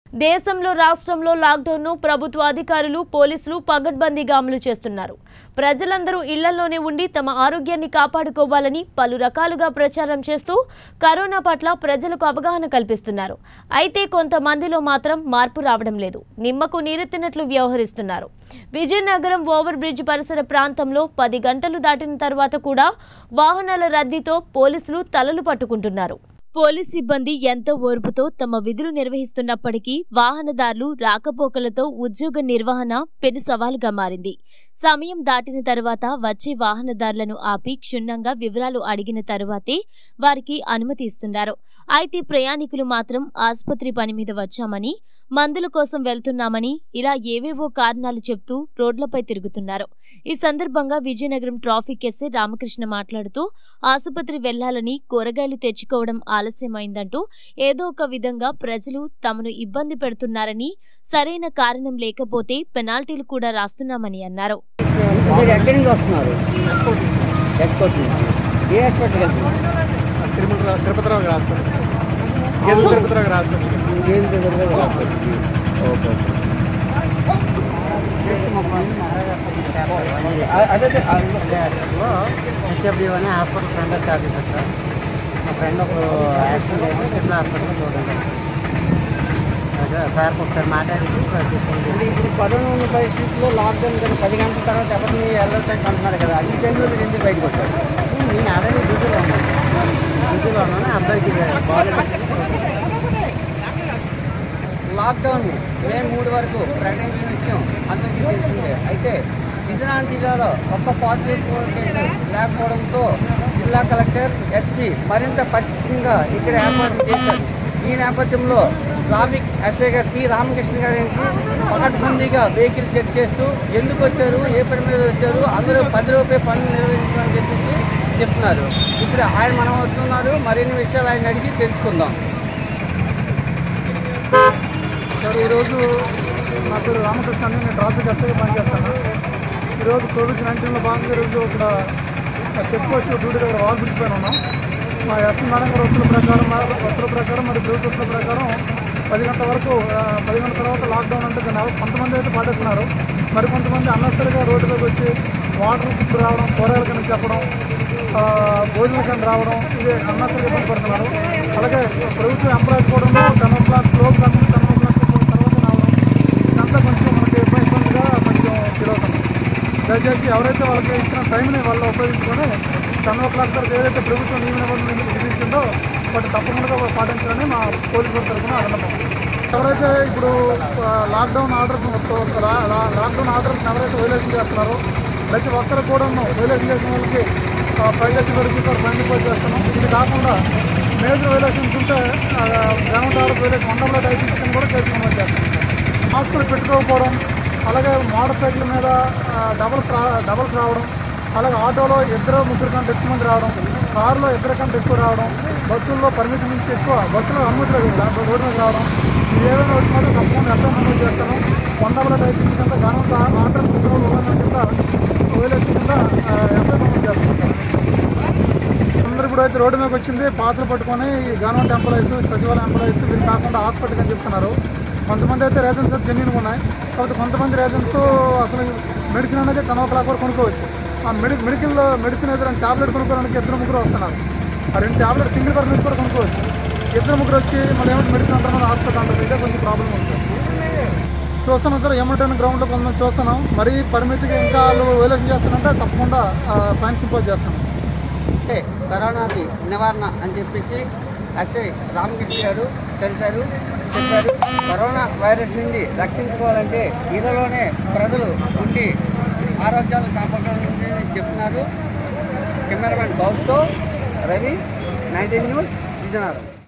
దేశంలో రాష్ట్రంలో లాక్డౌన్ను ప్రభుత్వ అధికారులు పోలీసులు పగడ్బందీగా అమలు చేస్తున్నారు ప్రజలందరూ ఇళ్లలోనే ఉండి తమ ఆరోగ్యాన్ని కాపాడుకోవాలని పలు రకాలుగా ప్రచారం చేస్తూ కరోనా పట్ల ప్రజలకు అవగాహన కల్పిస్తున్నారు అయితే కొంతమందిలో మాత్రం మార్పు రావడం లేదు నిమ్మకు నీరెత్తినట్లు వ్యవహరిస్తున్నారు విజయనగరం ఓవర్ బ్రిడ్జ్ పరిసర ప్రాంతంలో పది గంటలు దాటిన తర్వాత కూడా వాహనాల రద్దీతో పోలీసులు తలలు పట్టుకుంటున్నారు పోలీస్ సిబ్బంది ఎంతో ఓర్పుతో తమ విధులు నిర్వహిస్తున్నప్పటికీ వాహనదారులు రాకపోకలతో ఉద్యోగ నిర్వహణ పెను సవాలుగా మారింది సమయం దాటిన తర్వాత వచ్చే వాహనదారులను ఆపి క్షుణ్ణంగా వివరాలు అడిగిన తరువాతే వారికి అనుమతి ఇస్తున్నారు అయితే ప్రయాణికులు మాత్రం ఆసుపత్రి పని మీద వచ్చామని మందుల కోసం వెళ్తున్నామని ఇలా ఏవేవో కారణాలు చెప్తూ రోడ్లపై తిరుగుతున్నారు ఈ సందర్భంగా విజయనగరం ట్రాఫిక్ ఎస్ఐ రామకృష్ణ మాట్లాడుతూ ఆసుపత్రి వెళ్లాలని కూరగాయలు తెచ్చుకోవడం ఆలస్యమైందంటూ ఏదో ఒక విధంగా ప్రజలు తమను ఇబ్బంది పెడుతున్నారని సరైన కారణం లేకపోతే పెనాల్టీలు కూడా రాస్తున్నామని అన్నారు మీరు ఎక్కడి నుంచి వస్తున్నారు ఎక్స్పోర్ట్ నుంచి ఏ హాస్పిటల్కి వెళ్తున్నారు తిరుమల రా- తిరుపతిరావు గారి హాస్పిటల్ గేదెల తిరుపతిరావు గారి హాస్పిటల్ ఏం తెలియదు హాస్పిటల్కి ఓకే ఓకే అదే హెచ్ఎఫ్డి అని హాస్పిటల్ ఫ్రెండ్ స్టార్ట్ చేశారు సార్ మా ఫ్రెండ్ ఒక యాక్సిడెంట్ అయితే తిరుమల హాస్పిటల్ చూడండి అదే సార్కి ఒకసారి మాట్లాడి తీసుకుంటే ఇప్పుడు కరోనా ఉన్న పరిస్థితుల్లో లాక్డౌన్ కదా పది గంటల తర్వాత ఎవరిని వెళ్ళొద్దని అంటున్నారు కదా అన్ని టైంలో మీరు ఎందుకు బయటకు వచ్చారు నేను ఆల్రెడీ డ్యూటీలో ఉన్నాను డ్యూటీలో ఉన్నాను అబ్బాయికి బాగాలేదు లాక్డౌన్ మే మూడు వరకు ప్రకటించిన విషయం అందరికీ తెలిసిందే అయితే విజయనగరం జిల్లాలో ఒక్క పాజిటివ్ కేసు లేకపోవడంతో జిల్లా కలెక్టర్ ఎస్పీ మరింత పరిస్థితిగా ఇక్కడ ఏర్పాటు చేశారు ఈ నేపథ్యంలో ట్రాఫిక్ ఎస్ఐ గారు పి రామకృష్ణ గారికి పకడ్బందీగా వెహికల్ చెక్ చేస్తూ ఎందుకు వచ్చారు ఏ పని మీద వచ్చారు అందరూ పది రూపాయ పనులు నిర్వహించమని చెప్పేసి చెప్తున్నారు ఇప్పుడు ఆయన మనం వస్తున్నారు మరిన్ని విషయాలు ఆయన అడిగి తెలుసుకుందాం సార్ ఈరోజు నా పేరు రామకృష్ణ అని నేను ట్రాఫిక్ ఎస్ఐగా పనిచేస్తాను ఈరోజు కోవిడ్ నైన్టీన్లో భాగంగా ఈరోజు ఇక్కడ చెక్ పోస్ట్ డ్యూటీ దగ్గర వాల్ బ్రిడ్జ్ పైన ఉన్నాం మా ఎస్పీ మేడం గారి ఉత్తర్వుల ప్రకారం మా ఉత్తర్వుల ప్రకారం మరి ప్రభుత్వ ఉత్తర్వుల ప్రకారం పది గంటల వరకు ఆ, పది గంటల తర్వాత లాక్డౌన్ అంటే దాన్ని ఎవరు- కొంతమంది అయితే పాటిస్తున్నారు మరి కొంతమంది అన్నసరిగా రోడ్డులోకి వచ్చి వాటర్ ఫుడ్ రావడం కూరగాయల కింద చెప్పడం ఆ, భోజనం కింద రావడం ఇది అన్నసరిగా ఇబ్బంది పడుతున్నారు అలాగే ప్రభుత్వ ఎంప్లాయీస్ కూడా టెన్ ఓ క్లాక్ క్లోజ్ కాకుండా టెన్ ఓ క్లాక్ తర్వాత రావడం ఇదంతా కొంచెం మనకి ఇబ్బంది ఇబ్బందిగా కొంచెం ఫీల్ అవుతుంది దయచేసి ఎవరైతే వాళ్ళకి ఇచ్చిన టైంని వాళ్ళు ఉపయోగించుకొని టెన్ ఓ క్లాక్ తర్వాత ఏదైతే ప్రభుత్వం నియమ నిబంధనలు విధించిందో వాటి తప్పకుండా వాళ్ళు పాటించాలని మా పోలీసు వారి తరఫున అడగడం ఎవరైతే ఇప్పుడు ఆ, లాక్డౌన్ ఆర్డర్స్ లా- లా- లాక్డౌన్ ఆర్డర్స్ ఎవరైతే వైలేషన్ చేస్తున్నారో ప్రతి ఒక్కరు కూడా వైలేషన్ చేసిన వాళ్ళకి ప్రైవేట్ వరకు కూడా బండి పోయి చేస్తున్నాం ఇది కాకుండా మేజర్ వైలేషన్స్ ఉంటే గ్రౌండ్ ఆర్డర్ వైలేషన్ మండలంలో డైరెక్షన్ కూడా కేసు నమోదు చేస్తాం మాస్కులు పెట్టుకోకపోవడం అలాగే మోటార్ సైకిల్ మీద డబల్స్ రా డబల్స్ రావడం అలాగే ఆటోలో ఇద్దరు ముగ్గురు కంటే ఎక్కువ మంది రావడం కారులో ఇద్దరు కంటే ఎక్కువ రావడం బస్సుల్లో పరిమితి నుంచి ఎక్కువ బస్సులో అనుమతి లేదు రోడ్డు మీద రావడం ఇది ఏదైనా వచ్చి మాత్రం తప్పకుండా ఎక్కడ నమోదు చేస్తాను వందల టైపింగ్ కింద గణంత ఆర్డర్ ఉత్తర్వులు ఉల్లంఘన కింద వైలేషన్ కింద ఎఫ్ఐ నమోదు చేస్తాను అందరూ ఇప్పుడు అయితే రోడ్డు మీదకి వచ్చింది పాత్రలు పట్టుకొని ఈ గవర్నమెంట్ ఎంప్లాయీస్ సచివాలయ ఎంప్లాయీస్ వీళ్ళు కాకుండా హాస్పిటల్ అని చెప్తున్నారు కొంతమంది అయితే రేజన్స్ జెన్యున్ ఉన్నాయి కాబట్టి కొంతమంది రేజన్స్ అసలు మెడిసిన్ అనేది టెన్ ఓ క్లాక్ వరకు కొనుక్కోవచ్చు ఆ మెడి మెడికల్లో మెడిసిన్ ఎదురు టాబ్లెట్ కొనుక్కోవడానికి ఇద్దరు ముగ్గురు వస్తున్నారు ఆ రెండు టాబ్లెట్ సింగిల్ పర్సన్ కూడా కొనుక్కోవచ్చు ఇద్దరు ముగ్గురు వచ్చి మళ్ళీ ఏమిటి మెడిసిన్ అంటున్నారు హాస్పిటల్ అంటారు ఇదే కొంచెం ప్రాబ్లం ఉంది చూస్తున్నాం సార్ ఎమ్మటైన గ్రౌండ్లో కొంతమంది చూస్తున్నాం మరీ పరిమితిగా ఇంకా వాళ్ళు వైలేషన్ చేస్తానంటే తప్పకుండా ఫైన్ ఇంపోజ్ చేస్తాం అంటే కరోనాది నివారణ అని చెప్పేసి ఎస్ఐ రామకృష్ణ గారు తెలిసారు చెప్పారు కరోనా వైరస్ నుండి రక్షించుకోవాలంటే ఇళ్లలోనే ప్రజలు ఉండి ఆరోగ్యాలు కాపాడాలని చెప్తున్నారు కెమెరామెన్ బాబుతో రవి నైన్టీన్ న్యూస్ విజయనగరం